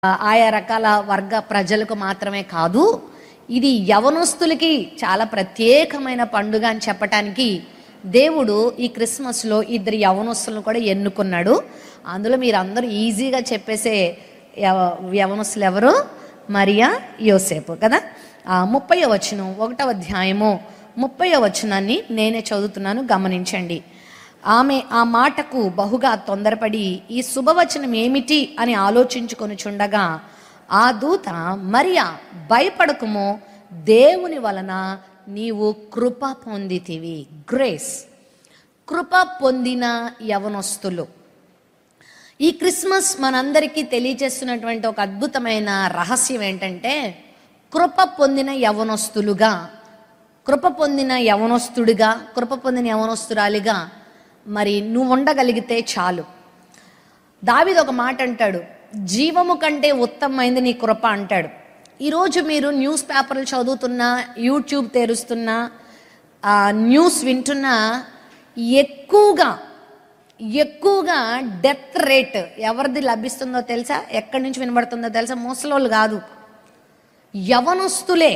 ఆ, ఆయా రకాల వర్గ ప్రజలకు మాత్రమే కాదు ఇది యవనస్తులకి చాలా ప్రత్యేకమైన పండుగ అని చెప్పటానికి దేవుడు ఈ క్రిస్మస్లో ఇద్దరు యవనస్తులను కూడా ఎన్నుకున్నాడు అందులో మీరు అందరూ ఈజీగా చెప్పేసే యవ- యవనస్తులు ఎవరు మరియా యోసేపు కదా ఆ, ముప్పయో వచనం ఒకటవ అధ్యాయము ముప్పయో వచనాన్ని నేనే చదువుతున్నాను గమనించండి ఆమె ఆ మాటకు బహుగా తొందరపడి ఈ శుభవచనం ఏమిటి అని ఆలోచించుకొని చుండగా ఆ దూత మరియా భయపడకుము దేవుని వలన నీవు కృప పొందితివి గ్రేస్ కృప పొందిన యవనస్తులు ఈ క్రిస్మస్ మనందరికీ తెలియజేస్తున్నటువంటి ఒక అద్భుతమైన రహస్యం ఏంటంటే కృప పొందిన యవనస్తులుగా కృప పొందిన యవనస్తుడిగా కృప పొందిన యవనస్తురాలిగా మరి నువ్వు ఉండగలిగితే చాలు దావిది ఒక మాట అంటాడు జీవము కంటే ఉత్తమమైంది నీ కృప అంటాడు ఈరోజు మీరు న్యూస్ పేపర్లు చదువుతున్నా యూట్యూబ్ తెరుస్తున్నా ఆ, న్యూస్ వింటున్నా ఎక్కువగా ఎక్కువగా డెత్ రేట్ ఎవరిది లభిస్తుందో తెలుసా ఎక్కడి నుంచి వినబడుతుందో తెలుసా ముసలోళ్ళు కాదు యవనస్తులే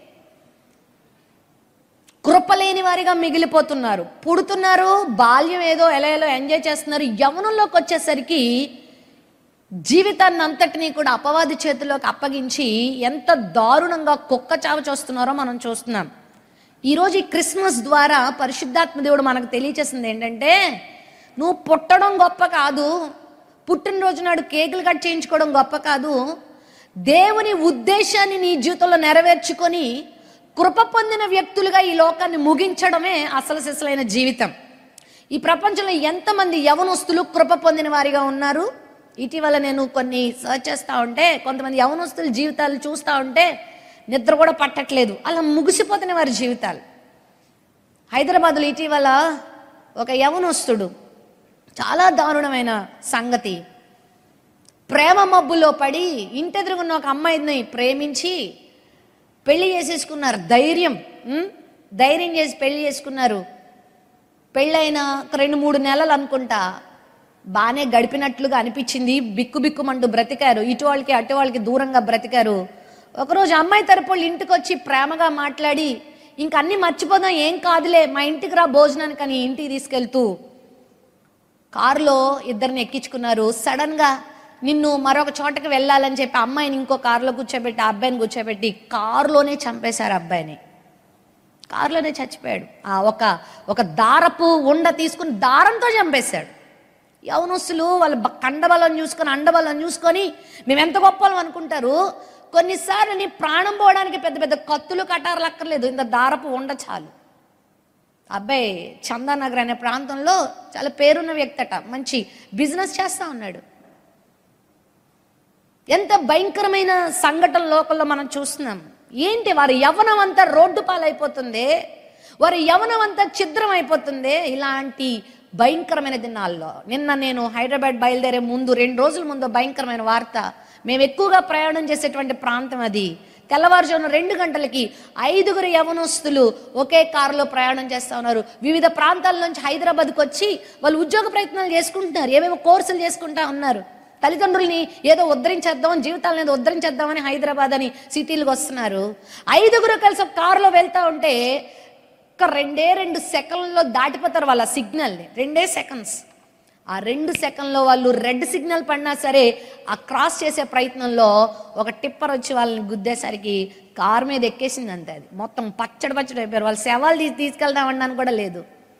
కృపలేని వారిగా మిగిలిపోతున్నారు పుడుతున్నారు బాల్యం ఏదో ఎలా ఎలా ఎంజాయ్ చేస్తున్నారు యవనంలోకి వచ్చేసరికి జీవితాన్ని అంతటినీ కూడా అపవాది చేతిలోకి అప్పగించి ఎంత దారుణంగా కుక్క చావ చూస్తున్నారో మనం చూస్తున్నాం ఈరోజు ఈ క్రిస్మస్ ద్వారా పరిశుద్ధాత్మ దేవుడు మనకు తెలియచేసింది ఏంటంటే నువ్వు పుట్టడం గొప్ప కాదు పుట్టినరోజు నాడు కేకులు కట్ చేయించుకోవడం గొప్ప కాదు దేవుని ఉద్దేశాన్ని నీ జీవితంలో నెరవేర్చుకొని కృప పొందిన వ్యక్తులుగా ఈ లోకాన్ని ముగించడమే అసలు సిసలైన జీవితం ఈ ప్రపంచంలో ఎంతమంది యవనస్తులు కృప పొందిన వారిగా ఉన్నారు ఇటీవల నేను కొన్ని సర్చ్ చేస్తూ ఉంటే కొంతమంది యవనస్తుల జీవితాలు చూస్తూ ఉంటే నిద్ర కూడా పట్టట్లేదు అలా ముగిసిపోతున్న వారి జీవితాలు హైదరాబాద్లో ఇటీవల ఒక యవనస్తుడు చాలా దారుణమైన సంగతి ప్రేమ మబ్బులో పడి ఇంటెదురుగున్న ఒక అమ్మాయిని ప్రేమించి పెళ్లి చేసేసుకున్నారు ధైర్యం ఉం? ధైర్యం చేసి పెళ్లి చేసుకున్నారు పెళ్ళైన ఒక రెండు మూడు నెలలు అనుకుంటా బాగానే గడిపినట్లుగా అనిపించింది బిక్కు బిక్కుమంటూ బ్రతికారు ఇటు వాళ్ళకి అటు వాళ్ళకి దూరంగా బ్రతికారు ఒకరోజు అమ్మాయి తరపు వాళ్ళు ఇంటికి వచ్చి ప్రేమగా మాట్లాడి ఇంక అన్ని మర్చిపోదాం ఏం కాదులే మా ఇంటికి రా భోజనానికి అని ఇంటికి తీసుకెళ్తూ కారులో ఇద్దరిని ఎక్కించుకున్నారు సడన్ గా నిన్ను మరొక చోటకి వెళ్ళాలని చెప్పి అమ్మాయిని ఇంకో కారులో కూర్చోబెట్టి ఆ అబ్బాయిని కూర్చోబెట్టి కారులోనే చంపేశారు అబ్బాయిని కారులోనే చచ్చిపోయాడు ఆ ఒక ఒక దారపు ఉండ తీసుకుని దారంతో చంపేశాడు యవనస్తులు వాళ్ళ బ- కండబలం చూసుకొని అండబలం చూసుకొని మేము ఎంత గొప్పలం అనుకుంటారు కొన్నిసార్లు నీ ప్రాణం పోవడానికి పెద్ద పెద్ద కత్తులు కటారులు అక్కర్లేదు ఇంత దారపు ఉండ చాలు అబ్బాయి చందానగర్ అనే ప్రాంతంలో చాలా పేరున్న వ్యక్తి అట మంచి బిజినెస్ చేస్తా ఉన్నాడు ఎంత భయంకరమైన సంఘటన లోకల్లో మనం చూస్తున్నాం ఏంటి వారి యవనం అంతా రోడ్డు పాలైపోతుంది వారి యవనం అంతా ఛిద్రం అయిపోతుంది ఇలాంటి భయంకరమైన దినాల్లో నిన్న నేను హైదరాబాద్ బయలుదేరే ముందు రెండు రోజుల ముందు భయంకరమైన వార్త మేము ఎక్కువగా ప్రయాణం చేసేటువంటి ప్రాంతం అది తెల్లవారుజామున రెండు గంటలకి ఐదుగురు యవనస్తులు ఒకే కారులో ప్రయాణం చేస్తా ఉన్నారు వివిధ ప్రాంతాల నుంచి హైదరాబాద్కి వచ్చి వాళ్ళు ఉద్యోగ ప్రయత్నాలు చేసుకుంటున్నారు ఏమేమో కోర్సులు చేసుకుంటా ఉన్నారు తల్లిదండ్రుల్ని ఏదో ఉద్ధరించేద్దాం జీవితాలను ఏదో ఉద్ధరించేద్దామని హైదరాబాద్ అని సిటీలకు వస్తున్నారు ఐదుగురు కలిసి ఒక కారులో వెళ్తా ఉంటే ఒక రెండే రెండు సెకండ్లో దాటిపోతారు వాళ్ళ సిగ్నల్ని రెండే సెకండ్స్ ఆ రెండు సెకండ్లో వాళ్ళు రెడ్ సిగ్నల్ పడినా సరే ఆ క్రాస్ చేసే ప్రయత్నంలో ఒక టిప్పర్ వచ్చి వాళ్ళని గుద్దేసరికి కారు మీద ఎక్కేసింది అంతే అది మొత్తం పచ్చడి పచ్చడి అయిపోయారు వాళ్ళు శవాలు తీసి తీసుకెళ్దామన్నాను కూడా లేదు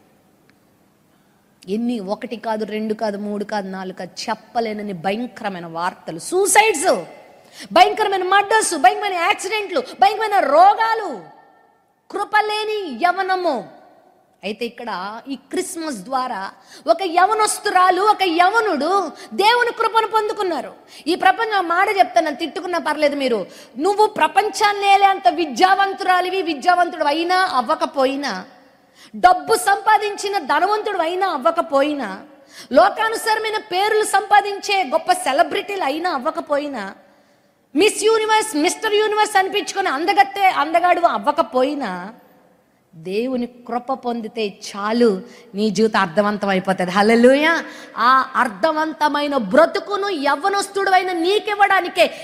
ఎన్ని ఒకటి కాదు రెండు కాదు మూడు కాదు నాలుగు కాదు చెప్పలేనని భయంకరమైన వార్తలు సూసైడ్స్ భయంకరమైన మర్డర్స్ భయంకరమైన యాక్సిడెంట్లు భయంకరమైన రోగాలు కృపలేని యవనము అయితే ఇక్కడ ఈ క్రిస్మస్ ద్వారా ఒక యవనస్తురాలు ఒక యవనుడు దేవుని కృపను పొందుకున్నారు ఈ ప్రపంచం మాట చెప్తాను తిట్టుకున్నా పర్లేదు మీరు నువ్వు ప్రపంచాన్ని అంత విద్యావంతురాలివి విద్యావంతుడు అయినా అవ్వకపోయినా డబ్బు సంపాదించిన ధనవంతుడు అయినా అవ్వకపోయినా లోకానుసారమైన పేర్లు సంపాదించే గొప్ప సెలబ్రిటీలు అయినా అవ్వకపోయినా మిస్ యూనివర్స్ మిస్టర్ యూనివర్స్ అనిపించుకొని అందగత్తే అందగాడు అవ్వకపోయినా దేవుని కృప పొందితే చాలు నీ జీవితం అర్థవంతం అయిపోతుంది హల్లెలూయా ఆ అర్థవంతమైన బ్రతుకును యవ్వనస్తుడు అయిన నీకివ్వడానికే